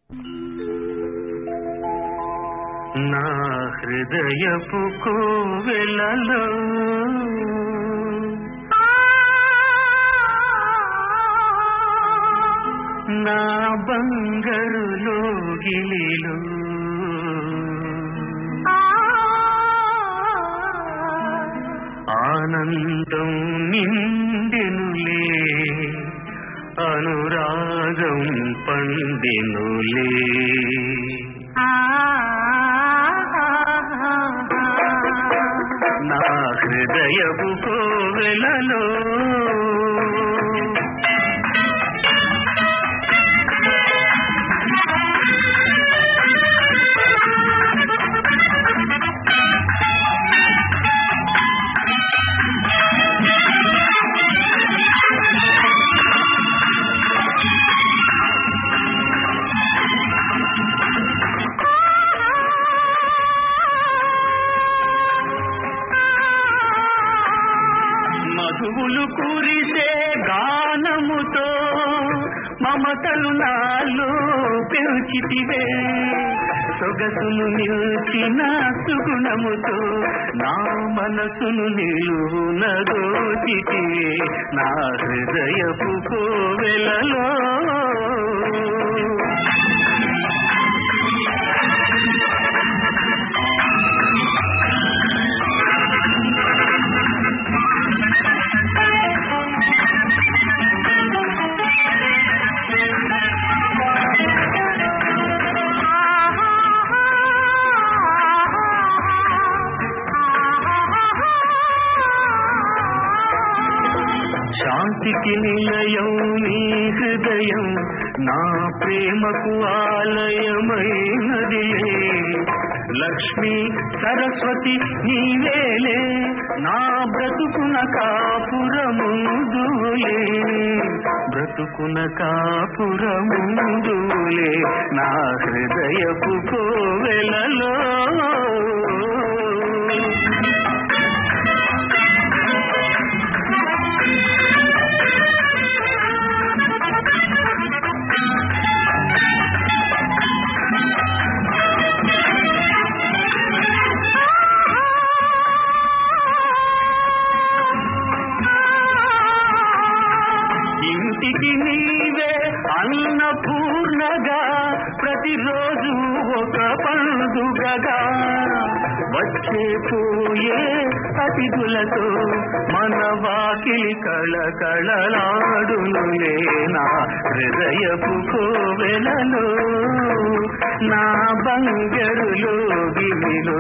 నా హృదయపు కోవెలలో నా బంగారు లోగిలిలో ఆనందం నిండెనులే అనురాగం పండెనులే నా హృదయపు కోవెలలో మధువులు కురిసే గానముతో మమతలు నాలో పెంచితివే సొగసును నిలిచిన సుగుణముతో నా మనసును నిలువున దోచితివే నా హృదయపు కోవెలలో శాంతికి నిలయం నీ హృదయం నా ప్రేమకు ఆలయమైనది లక్ష్మి సరస్వతి నీవేలే నా బ్రతుకున కాపురముందులే బ్రతుకున కాపురముందులే నా హృదయపు కోవెలలో ఇంటికి నీవే అన్నపూర్ణగా ప్రతిరోజు ఒక పండుగగా వచ్చే పోయే అతిథులతో మన వాకిలి కళకళలాడునులే నా హృదయపు కోవెలలో నా బంగరులో గిలిలో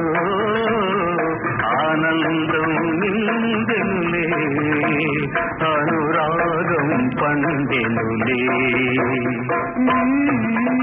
ఆనందం నిందెనులే అనురాగం పండెనులే Mm-hmm.